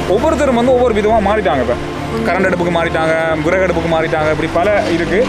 ஒவ்வொருத்தரும் வந்து ஒவ்வொரு விதமாக மாறிட்டாங்க இப்போ கரண்ட் அடுப்புக்கு மாறிட்டாங்க விறகு அடுப்புக்கு மாறிட்டாங்க இப்படி பல இருக்குது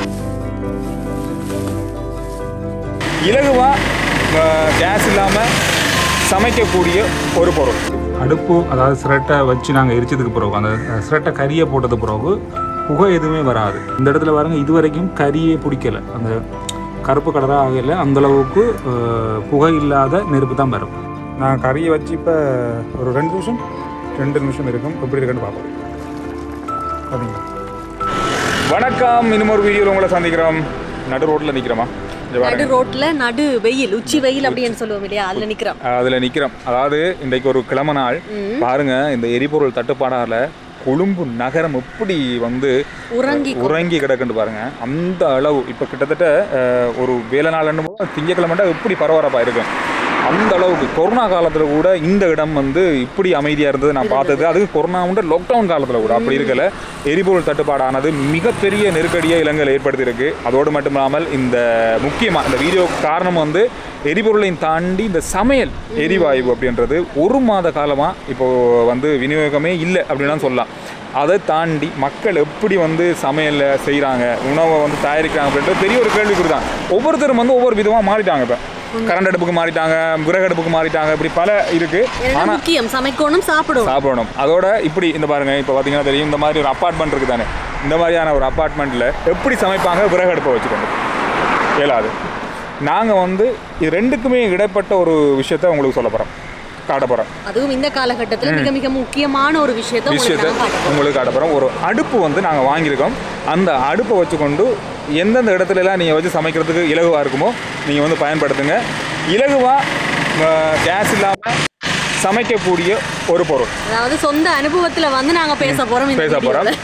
இலகுவாக கேஸ் இல்லாமல் சமைக்கக்கூடிய ஒரு பொருள் அடுப்பு அதாவது சிரட்டை வச்சு நாங்கள் எரிச்சதுக்கு பிறகு அந்த சிரட்டை கரியை போட்டது பிறகு புகை எதுவுமே வராது இந்த இடத்துல பாருங்க இது வரைக்கும் கரியே பிடிக்கல அந்த கருப்பு கலராக ஆகல அந்த அளவுக்கு அஹ், புகை இல்லாத நெருப்பு தான் வரும் நான் கறியை வச்சு இப்போ ஒரு ரெண்டு நிமிஷம் ரெண்டு நிமிஷம் இருக்கும் எப்படி இருக்குன்னு பார்ப்போம் பார்த்தீங்களா வணக்கம் இன்னும் ஒரு வீடியோவில் உங்களை சந்திக்கிறோம் நடு ரோட்டில் நிற்கிறோமா இங்க பாருங்க நடு ரோட்ல நடு வெயில் உச்சி வெயில் அப்படின்னு சொல்லுவோம் இல்லையா அதுல நிக்கிறோம் அதில் நிற்கிறோம் அதாவது இன்றைக்கு ஒரு கிழமை நாள் பாருங்க இந்த எரிபொருள் தட்டுப்பாடால கொழும்பு நகரம் எப்படி வந்து உறங்கி உறங்கி கிடக்குன்னு பாருங்க அந்த அளவு இப்போ கிட்டத்தட்ட அஹ், ஒரு வேலை நாள் திங்கக்கிழமைண்டா எப்படி பரபரப்பாக இருக்கும் அந்த அளவுக்கு கொரோனா காலத்தில் கூட இந்த இடம் வந்து இப்படி அமைதியாக இருந்தது நான் பார்த்தது அது கொரோனா உண்டு லாக்டவுன் காலத்தில் கூட அப்படி இருக்கல எரிபொருள் தட்டுப்பாடானது மிகப்பெரிய நெருக்கடியை இலங்கையில் ஏற்படுத்தியிருக்கு அதோடு மட்டும் இல்லாமல் இந்த முக்கியமாக இந்த வீடியோ காரணம் வந்து எரிபொருளையும் தாண்டி இந்த சமையல் எரிவாயு அப்படின்றது ஒரு மாத காலமாக இப்போ வந்து விநியோகமே இல்லை அப்படின்லாம் சொல்லலாம் அதை தாண்டி மக்கள் எப்படி வந்து சமையலில் செய்கிறாங்க உணவை வந்து தயாரிக்கிறாங்க அப்படின்றது பெரிய ஒரு கேள்விக்குறி தான் ஒவ்வொருத்தரும் வந்து ஒவ்வொரு விதமாக மாறிட்டாங்க இப்போ கரண்ட் அடுப்புக்கு மாறிட்டாங்க விறகு அடுப்புக்கு மாறிட்டாங்க இப்படி பல இருக்குது ஏன்னா முக்கியம் சமைக்கணும் சாப்பிடணும் சாப்பிடணும் அதோட இப்படி இந்த பாருங்க இப்போ பார்த்தீங்கன்னா தெரியும் இந்த மாதிரி ஒரு அப்பார்ட்மெண்ட் இருக்குது தானே இந்த மாதிரியான ஒரு அப்பார்ட்மெண்ட்டில் எப்படி சமைப்பாங்க விறகு அடுப்பை வச்சுக்கொண்டு இயலாது நாங்கள் வந்து இது ரெண்டுக்குமே இடைப்பட்ட ஒரு விஷயத்த உங்களுக்கு சொல்ல போகிறோம் காட்ட போகிறோம் அதுவும் இந்த காலகட்டத்துல மிக மிக முக்கியமான ஒரு விஷயத்தை உங்களுக்கு விஷயத்தை நான் காட்டுறேன் உங்களுக்கு காட்ட போகிறோம் ஒரு அடுப்பு வந்து நாங்கள் வாங்கியிருக்கோம் அந்த அடுப்பை வச்சுக்கொண்டு எந்தெந்த இடத்துலலாம் நீங்கள் வச்சு சமைக்கிறதுக்கு இலகுவாக இருக்குமோ நீங்கள் வந்து பயன்படுத்துங்க இலகுவாக கேஸ் இல்லாமல் சமைக்கக்கூடிய ஒரு பொருள் அதாவது சொந்த அனுபவத்துல வந்து நாங்க பேச போறோம் இந்த பேச போகிறோம் வீடியோல.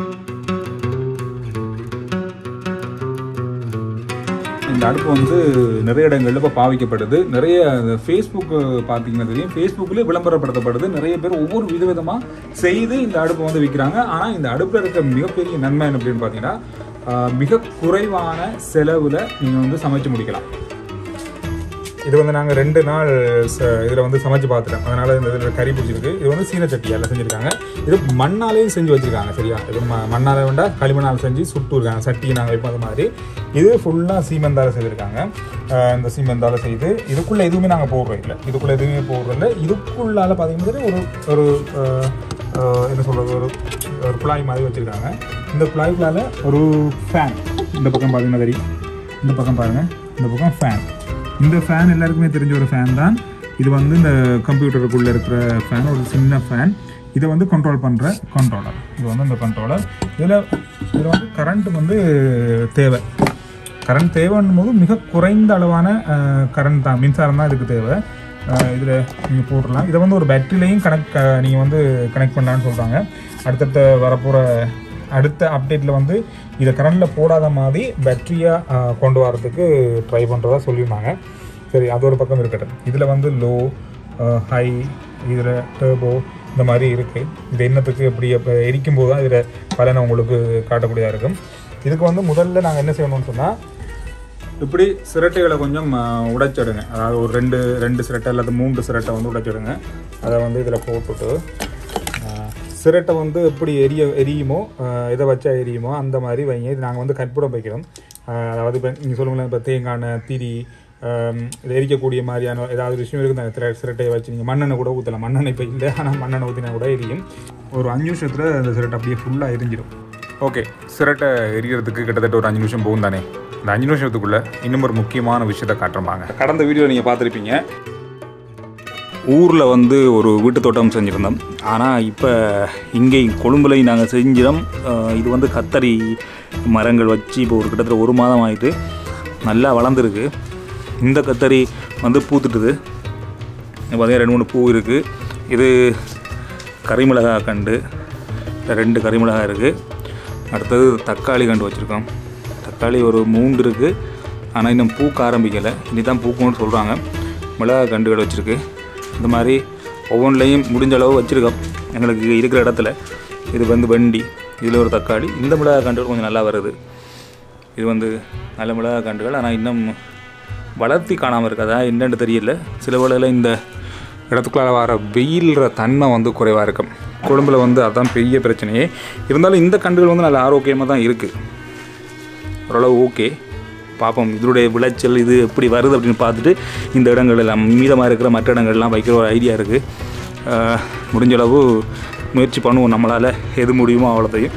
இந்த அடுப்பு வந்து நிறைய இடங்கள்ல இப்போ பாவிக்கப்படுது நிறைய ஃபேஸ்புக் பார்த்தீங்கன்னா தெரியும் ஃபேஸ்புக்கில் விளம்பரப்படுத்தப்படுது நிறைய பேர் ஒவ்வொரு விதவிதமாக செய்து இந்த அடுப்பை வந்து விற்கிறாங்க ஆனால் இந்த அடுப்பில் இருக்க மிகப்பெரிய நன்மை என்ன அப்படின்னு பார்த்தீங்கன்னா ஆஹ், மிக குறைவான செலவில் நீங்கள் வந்து சமைச்சு முடிக்கலாம் இது வந்து நாங்கள் ரெண்டு நாள் இதில் வந்து சமைச்சு பார்த்துட்டோம் அதனால் இந்த இதில் கறி பிடிச்சிருக்கு இது வந்து சீன சட்டியால் செஞ்சுருக்காங்க இது மண்ணாலேயும் செஞ்சு வச்சுருக்காங்க சரியா இது ம மண்ணால் வேண்டா களிமண்ணால் செஞ்சு சுட்டு இருக்காங்க சட்டி நாங்கள் வைப்போம் அது மாதிரி இது ஃபுல்லாக சீமெந்தால் செய்திருக்காங்க அஹ் இந்த சீமெந்தால் செய்து இதுக்குள்ளே எதுவுமே நாங்கள் போடுறோம் இல்லை இதுக்குள்ளே எதுவுமே போடுறதில்ல இதுக்குள்ளால பார்த்தீங்கன்னா ஒரு ஒரு அஹ், அஹ், என்ன சொல்கிறது ஒரு ஒரு குழாய் மாதிரி வச்சுருக்காங்க இந்த குழாய்க்குள்ளால ஒரு ஃபேன் இந்த பக்கம் பார்த்தீங்கன்னா தெரியும் இந்த பக்கம் பாருங்கள் இந்த பக்கம் ஃபேன் இந்த ஃபேன் எல்லாருக்குமே தெரிஞ்ச ஒரு ஃபேன் தான் இது வந்து இந்த கம்ப்யூட்டருக்குள்ளே இருக்கிற ஃபேன் ஒரு சின்ன ஃபேன் இதை வந்து கண்ட்ரோல் பண்ணுற கண்ட்ரோலர் இது வந்து இந்த கண்ட்ரோலர் இதில் இதில் வந்து கரண்ட் வந்து தேவை கரண்ட் தேவைன்னும் போது மிக குறைந்த அளவான கரண்ட் தான் மின்சாரம் தான் இதுக்கு தேவை இதில் நீங்கள் போட்டுடலாம் இதை வந்து ஒரு பேட்டரிலையும் கனெக்ட் நீங்கள் வந்து கனெக்ட் பண்ணலான்னு சொல்கிறாங்க அடுத்தடுத்த வரப்போகிற அடுத்த அப்டேட்டில் வந்து இதை கரண்டில் போடாத மாதிரி பேட்டரியாக கொண்டு வரதுக்கு ட்ரை பண்ணுறதா சொல்லியிருந்தாங்க சரி அது ஒரு பக்கம் இருக்கட்டும் இதில் வந்து லோ ஹை இதில் டர்போ இந்த மாதிரி இருக்குது இது என்னத்துக்கு எப்படி இப்போ எரிக்கும் போது தான் இதில் பலனை உங்களுக்கு காட்டக்கூடியதாக இருக்கும் இதுக்கு வந்து முதல்ல நாங்கள் என்ன செய்யணும்னு சொன்னால் இப்படி சிரட்டைகளை கொஞ்சம் அஹ், உடைச்சிடுங்க அதாவது ஒரு ரெண்டு ரெண்டு சிரட்டை அல்லது மூன்று சிரட்டை வந்து உடைச்சிடுங்க அதை வந்து இதில் போட்டுட்டு அஹ், சிரட்டை வந்து எப்படி எரிய எரியுமோ அஹ், எதை வச்சா எரியுமோ அந்த மாதிரி வைங்க இது நாங்கள் வந்து கற்பூரம் வைக்கிறோம் அஹ், அதாவது இப்போ நீங்கள் சொல்லுங்களேன் இப்போ தேங்காய் எண்ணெய், திரி அஹ், இது எரிக்கக்கூடிய மாதிரியான ஏதாவது விஷயம் இருக்குது அந்த திர- சிரட்டையை வச்சு நீங்கள் மண்ணெண்ணெய் கூட ஊற்றலாம் மண்ணெண்ணெய் இப்போ இல்லை ஆனால் மண்ணெண்ணெய் ஊற்றினா கூட எரியும் ஒரு அஞ்சு நிமிஷத்தில் அந்த சிரட்டை அப்படியே ஃபுல்லாக எரிஞ்சிடும் ஓகே சிரட்டை எரியறதுக்கு கிட்டத்தட்ட ஒரு அஞ்சு நிமிஷம் போகும் தானே இந்த அஞ்சு நிமிஷத்துக்குள்ளே இன்னும் ஒரு முக்கியமான விஷயத்தை காட்டுறாங்க கடந்த வீடியோ நீங்கள் பார்த்துருப்பீங்க ஊரில் வந்து ஒரு வீட்டு தோட்டம் செஞ்சுருந்தோம் ஆனால் இப்போ இங்கே கொழும்புலையும் நாங்கள் செஞ்சிடும் அஹ் இது வந்து கத்தரி மரங்கள் வச்சு இப்போ ஒரு கிட்டத்தட்ட ஒரு மாதம் ஆயிட்டு நல்லா வளர்ந்துருக்கு இந்த கத்தரி வந்து பூத்துட்டுது இங்க பார்த்தீங்கன்னா ரெண்டு மூணு பூ இருக்குது இது கறிமிளகா கண்டு இந்த ரெண்டு கறிமிளகா இருக்குது அடுத்தது தக்காளி கண்டு வச்சுருக்கோம் தக்காளி ஒரு மூன்று இருக்குது ஆனால் இன்னும் பூக்க ஆரம்பிக்கலை இனி தான் பூக்கும்னு சொல்கிறாங்க மிளகா கண்டுகள் வச்சுருக்கு இந்த மாதிரி ஒவ்வொன்றிலையும் முடிஞ்ச அளவு வச்சுருக்கோம் எங்களுக்கு இருக்கிற இடத்துல இது வந்து வண்டி இதில் ஒரு தக்காளி இந்த மிளகா கண்டுகள் கொஞ்சம் நல்லா வருது இது வந்து நல்ல மிளகா கண்டுகள் ஆனால் இன்னும் வளர்த்தி காணாமல் இருக்கதா என்னன்னு தெரியல சில வேளையில் இந்த இடத்துக்குள்ள வர வெயில்ற தன்மை வந்து குறைவாக இருக்கும் கொழும்புல வந்து அதான் பெரிய பிரச்சனையே இருந்தாலும் இந்த கண்டுகள் வந்து நல்ல ஆரோக்கியமாக தான் இருக்குது ஓரளவு ஓகே பார்ப்போம் இதனுடைய விளைச்சல் இது எப்படி வருது அப்படின்னு பார்த்துட்டு இந்த இடங்கள் எல்லாம் மீதமாக இருக்கிற மற்ற இடங்கள்லாம் வைக்கிற ஒரு ஐடியா இருக்குது முடிஞ்ச அளவு முயற்சி பண்ணுவோம் நம்மளால் எது முடியுமோ அவ்வளோத்தையும்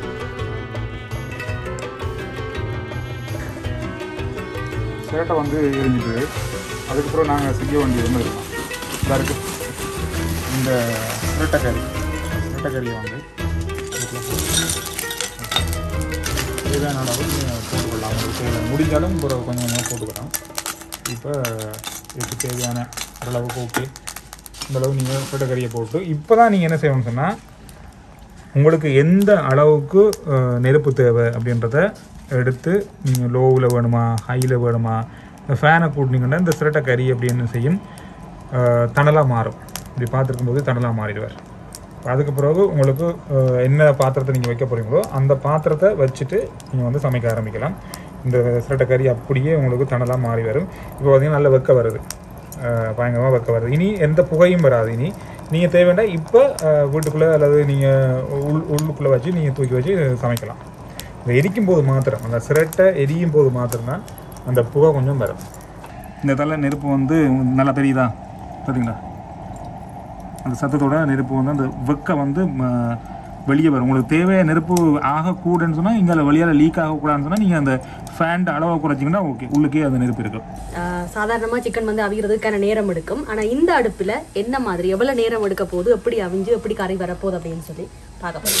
சேட்டை வந்து எரிஞ்சுட்டு அதுக்கப்புறம் நாங்கள் செய்ய வேண்டியது என்ன இருக்கும் இதாக இருக்குது இந்த இரட்டைக்கறி இரட்டைக்கறியை வந்து இதுக்குள்ள போட்டு தேவையான அளவு நீங்கள் போட்டுக்கலாம் உங்களுக்கு தேவை முடிஞ்சாலும் ஒரு கொஞ்சம் கொஞ்சமாக போட்டுக்கலாம் இப்போ இதுக்கு தேவையான அளவுக்கு ஓகே இந்த அளவு நீங்கள் இரட்டைக்கறியை போட்டு இப்போ தான் நீங்கள் என்ன செய்யணும்னு சொன்னால் உங்களுக்கு எந்த அளவுக்கு அஹ், நெருப்பு தேவை அப்படின்றத எடுத்து நீங்கள் லோவில் வேணுமா ஹையில் வேணுமா இந்த ஃபேனை கூட்டினீங்கன்னா இந்த சிரட்டை கறி அப்படின்னு செய்யும் தணலாக மாறும் இப்படி பார்த்துருக்கும் போது தணலாக மாறிடுவார் அதுக்கு பிறகு உங்களுக்கு அஹ், என்ன பாத்திரத்தை நீங்கள் வைக்க போகிறீங்களோ அந்த பாத்திரத்தை வச்சுட்டு நீங்கள் வந்து சமைக்க ஆரம்பிக்கலாம் இந்த சிரட்டை கறி அப்படியே உங்களுக்கு தணலாக மாறி வரும் இப்போ பார்த்தீங்கன்னா நல்ல வெக்க வருது அஹ், பயங்கரமாக வெக்க வருது இனி எந்த புகையும் வராது இனி நீங்கள் தேவைண்டா இப்போ வீட்டுக்குள்ளே அல்லது நீங்கள் உள் உள்ளுக்குள்ளே வச்சு நீங்கள் தூக்கி வச்சு சமைக்கலாம் இந்த எரிக்கும் போது மாத்திரம் அந்த சிரட்டை எரியும் போது மாத்திரம்தான் அந்த புகை கொஞ்சம் வரும் இந்த தலை நெருப்பு வந்து நல்லா பெரியதா பார்த்தீங்களா அந்த சத்தத்தோட நெருப்பு வந்து அந்த வெக்க வந்து வெளியே வரும் உங்களுக்கு தேவையான நெருப்பு ஆகக்கூடன்னு சொன்னால் இங்கே வெளியால் லீக் ஆகக்கூடாதுன்னு சொன்னால் நீங்கள் அந்த ஃபேண்ட் அளவை குறைச்சிங்கன்னா ஓகே உள்ளுக்கே அந்த நெருப்பு இருக்கும் ஆஹ் சாதாரணமா சிக்கன் வந்து அவிகிறதுக்கான நேரம் எடுக்கும் ஆனா இந்த அடுப்புல என்ன மாதிரி எவ்வளவு நேரம் எடுக்க போகுது எப்படி அவிஞ்சு எப்படி கறி வரப்போகுது அப்படின்னு சொல்லி பார்க்க போறோம்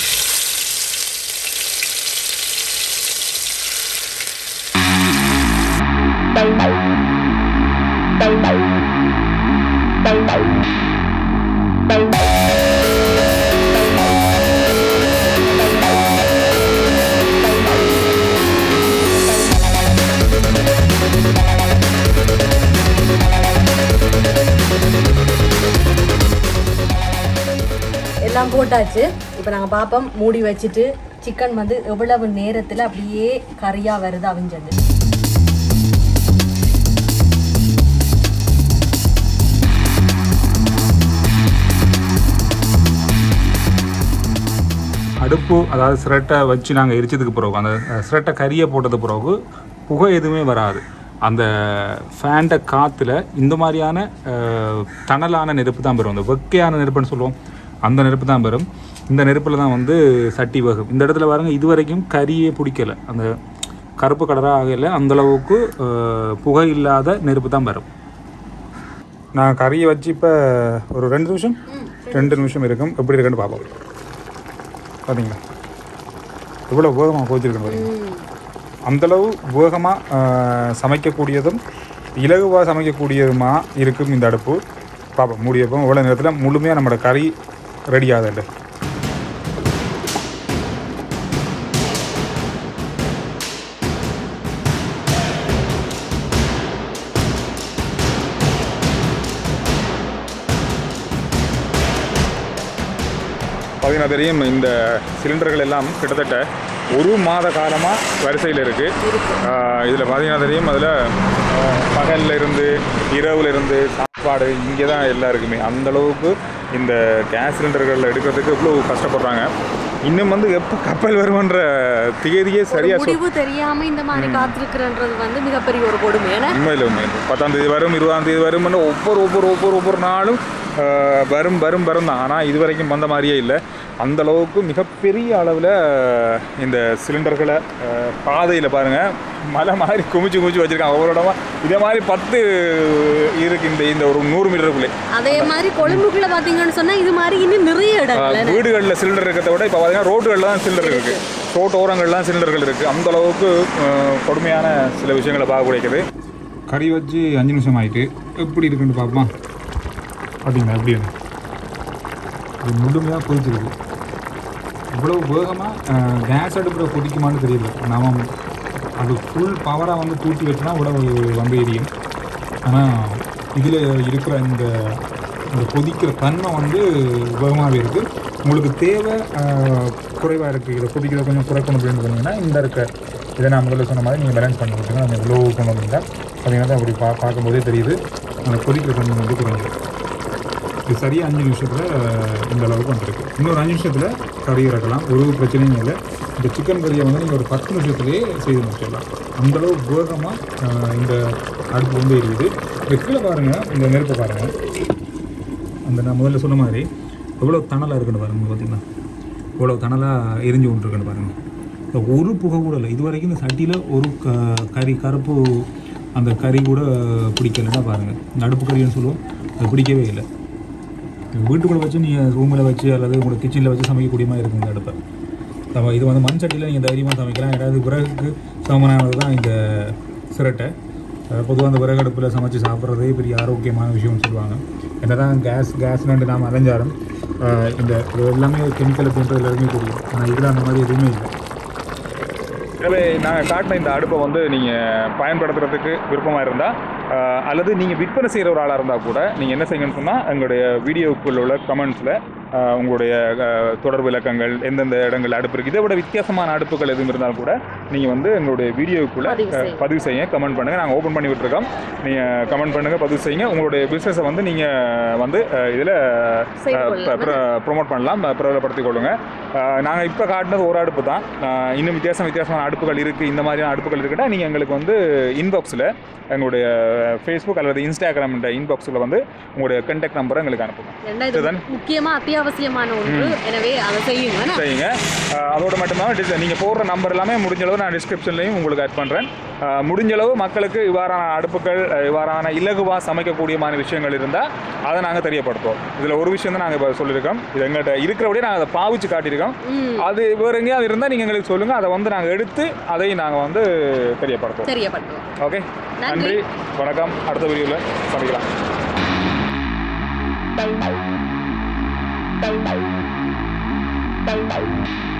எல்லாம் போட்டாச்சு இப்போ நாங்க பார்ப்போம் மூடி வச்சுட்டு சிக்கன் வந்து எவ்வளவு நேரத்துல அப்படியே கறியா வருது அவிஞ்சது அடுப்பு அதாவது சிரட்டை வச்சு நாங்கள் எரிச்சதுக்கு பிறகு அந்த அஹ், சிரட்டை கறியை போட்டது பிறகு புகை எதுவுமே வராது அந்த ஃபேண்டை காற்றுல இந்த மாதிரியான அஹ், தணலான நெருப்பு தான் பெறும் அந்த வெக்கையான நெருப்புன்னு சொல்லுவோம் அந்த நெருப்பு தான் பெறும் இந்த நெருப்பில் தான் வந்து சட்டி வகும் இந்த இடத்துல பாருங்க இது வரைக்கும் கறியே பிடிக்கல அந்த கருப்பு கலராக ஆகல அந்த அளவுக்கு அஹ், புகை இல்லாத நெருப்பு தான் வரும் நான் கறியை வச்சு இப்போ ஒரு ரெண்டு நிமிஷம் ரெண்டு நிமிஷம் இருக்கும் எப்படி இருக்குன்னு பார்ப்போம் பார்த்தீங்களா எவ்வளோ வேகமாக கோச்சிருக்கேன் பார்த்தீங்களா அந்தளவு வேகமாக சமைக்கக்கூடியதும் இலகுவாக சமைக்கக்கூடியதுமா இருக்கும் இந்த அடுப்பு பார்ப்போம் மூடியப்போ இவ்வளோ நேரத்தில் முழுமையாக நம்மளோட கறி ரெடி ஆகுதுண்டு பார்த்தீங்கன்னா தெரியும் இந்த சிலிண்டர்கள் எல்லாம் கிட்டத்தட்ட ஒரு மாத காலமாக வரிசையில் இருக்குது இதில் பார்த்தீங்கன்னா தெரியும் அதில் பகல்ல இருந்து இரவுல இருந்து சாப்பாடு இங்கே தான் எல்லாம் இருக்குமே அந்த அளவுக்கு இந்த கேஸ் சிலிண்டர்கள் எடுக்கிறதுக்கு இவ்வளோ கஷ்டப்படுறாங்க இன்னும் வந்து எப்போ கப்பல் வருமன்ற திகதியே சரியாக சொல் முடிவு தெரியாம இந்த மாதிரி காத்திருக்கிறன்றது வந்து மிகப்பெரிய ஒரு கொடுமை ஏன்னா உண்மையில் உண்மையில் பத்தாம் தேதி வரும் இருபதாம் தேதி வரும்னு ஒவ்வொரு ஒவ்வொரு ஒவ்வொரு ஒவ்வொரு நாளும் ஆஹ், வரும் வரும் வரும் தான் ஆனால் இது வரைக்கும் வந்த மாதிரியே இல்லை அந்த அளவுக்கு மிகப்பெரிய அளவில் இந்த சிலிண்டர்களை பாதையில் பாருங்கள் மலை மாதிரி குமிச்சு குமிச்சு வச்சுருக்காங்க ஒவ்வொரு இடமா இதே மாதிரி பத்து இருக்கு இந்த இந்த ஒரு நூறு மீட்டருக்குள்ளே அதே மாதிரி கொழும்புக்குள்ள பாத்தீங்கன்னு சொன்னா இது மாதிரி இன்னும் நிறைய இடங்கள்ல வீடுகளில் சிலிண்டர் இருக்கிறத விட இப்போ பார்த்தீங்கன்னா ரோட்டுகளில் தான் சிலிண்டர் இருக்குது ரோட்டு ஓரங்கள்லாம் சிலிண்டர்கள் இருக்குது அந்த அளவுக்கு அஹ், கொடுமையான சில விஷயங்களை பார்க்க கிடைக்குது கறி வச்சு அஞ்சு நிமிஷம் ஆயிட்டு எப்படி இருக்குன்னு பார்ப்போமா அப்படிங்களா எப்படி இது முழுமையாக கொதிச்சிருக்கு இவ்வளவு வேகமாக கேஸ் அடுப்பில் கொதிக்குமான்னு தெரியல நாம அது ஃபுல் பவராக வந்து தூட்டி வச்சுனா உடவு வந்து எரியும் ஆனால் இதில் இருக்கிற இந்த இந்த கொதிக்கிற தன்மை வந்து வேகமாகவே இருக்குது உங்களுக்கு தேவை குறைவாக இருக்குது இதை கொதிக்கிறத கொஞ்சம் குறைக்கணும் அப்படின்னு சொன்னீங்கன்னா இந்த இருக்க இதை நான் முதல்ல சொன்ன மாதிரி நீங்கள் பேலன்ஸ் பண்ணி கொடுத்தீங்க நம்ம லோ கொண்டு வந்தீங்கன்னா பார்த்தீங்கன்னா அப்படி பா பார்க்கும்போதே தெரியுது அந்த கொதிக்கிற தன்மை வந்து குறைஞ்சிடும் இது சரியாக அஞ்சு நிமிஷத்தில் இந்த அளவுக்கு வந்திருக்கு இன்னொரு அஞ்சு நிமிஷத்தில் கறி இறக்கலாம் ஒரு பிரச்சனையும் இல்லை இந்த சிக்கன் கறியை வந்து நீங்கள் ஒரு பத்து நிமிஷத்துலேயே செய்து முடிச்சிடலாம் அந்தளவு வேகமாக இந்த அடுப்பு வந்து இருக்குது இந்த கீழே பாருங்கள் இந்த நெருப்பை பாருங்கள் அந்த நான் முதல்ல சொன்ன மாதிரி எவ்வளோ தணலாக இருக்குன்னு பாருங்க பார்த்தீங்களா இவ்வளோ தணலாக எரிஞ்சு கொண்டு இருக்குன்னு பாருங்க இந்த ஒரு புகை கூட இல்லை இது வரைக்கும் இந்த சட்டியில் ஒரு க கறி கருப்பு அந்த கறி கூட பிடிக்கலைன்னா பாருங்கள் இந்த அடுப்பு கறின்னு சொல்லுவோம் அது பிடிக்கவே இல்லை வீட்டுக்குள்ளே வச்சு நீங்கள் ரூமில் வச்சு அல்லது உங்களோட கிச்சனில் வச்சு சமைக்கக்கூடிய மாதிரி இருக்கும் இந்த அடுப்பை நம்ம இது வந்து மண் சட்டியில் நீங்கள் தைரியமாக சமைக்கலாம் ஏதாவது விறகுக்கு சமமானது தான் இந்த சிரட்டை பொதுவாக அந்த விறகு அடுப்பில் சமைச்சு சாப்பிட்றதே பெரிய ஆரோக்கியமான விஷயம்னு சொல்லுவாங்க என்னதான் கேஸ் கேஸ்னு நாம் அலைஞ்சாலும் அஹ் இந்த இது எல்லாமே கெமிக்கலை தோன்றது எல்லாருமே தெரியும் ஆனால் இதில் அந்த மாதிரி எதுவுமே இல்லை எனவே நாங்கள் காட்டின இந்த அடுப்பை வந்து நீங்கள் பயன்படுத்துறதுக்கு விருப்பமாக இருந்தால் அல்லது நீங்கள் விற்பனை செய்கிற ஒரு ஆளாக இருந்தால் கூட நீங்கள் என்ன செய்யுங்கன்னு சொன்னால் எங்களுடைய வீடியோக்குள்ள உள்ள கமெண்ட்ஸில் உங்களுடைய அஹ், தொடர்பு இலக்கங்கள் எந்தெந்த இடங்கள் அடுப்பு இருக்குது இதை விட வித்தியாசமான அடுப்புகள் எதுவும் இருந்தாலும் கூட நீங்கள் வந்து எங்களுடைய வீடியோக்குள்ளே பதிவு செய்யுங்க. பதிவு செய்யுங்க கமெண்ட் பண்ணுங்கள் நாங்கள் ஓப்பன் பண்ணி விட்டுருக்கோம் நீங்கள் கமெண்ட் பண்ணுங்கள் பதிவு செய்யுங்க உங்களுடைய பிஸ்னஸை வந்து நீங்கள் வந்து இதில் செய்து கொள்ளலாம். ப்ரொமோட் பண்ணலாம் பிரபலப்படுத்திக் கொள்ளுங்க நாங்கள் இப்போ காட்டினது ஒரு அடுப்பு தான் அஹ் இன்னும் வித்தியாசம் வித்தியாசமான அடுப்புகள் இருக்குது இந்த மாதிரியான அடுப்புகள் இருக்குன்னா நீங்கள் எங்களுக்கு வந்து இன்பாக்ஸில் எங்களுடைய ஃபேஸ்புக் அல்லது இன்ஸ்டாகிராம் இன்பாக்ஸில் வந்து உங்களுடைய கான்டாக்ட் நம்பரை எங்களுக்கு அனுப்புங்க ரெண்டாவது இதுதான். முக்கியமா அத்தியாவசியமான ஒன்று எனவே அதை செய்யுங்க என்ன? செய்யுங்க அஹ் அதோட மட்டும் நீங்கள் போடுற நம்பர் எல்லாமே முடிஞ்ச அளவு நான் டிஸ்கிரிப்ஷன்லையும் உங்களுக்கு ஆட் பண்ணுறேன் முடிஞ்ச அளவு மக்களுக்கு இவ்வாறான அடுப்புகள் அஹ் இவ்வாறான இலகுவாக சமைக்கக்கூடியமான விஷயங்கள் இருந்தால் அதை நாங்கள் தெரியப்படுத்துவோம் இதில் ஒரு விஷயம் தான் நாங்கள் இப்போ சொல்லியிருக்கோம் இது எங்கள்கிட்ட இருக்கிறபடியே நாங்கள் அதை பாவிச்சு காட்டியிருக்கோம் ம் அது வேறு எங்கேயாவது இருந்தால் நீங்கள் எங்களுக்கு சொல்லுங்கள் அதை வந்து நாங்கள் எடுத்து அதை நாங்கள் வந்து தெரியப்படுத்துவோம் தெரியப்படுத்துவோம் ஓகே நன்றி. நன்றி வணக்கம் அடுத்த வீடியோவில் சந்திக்கலாம் Bye.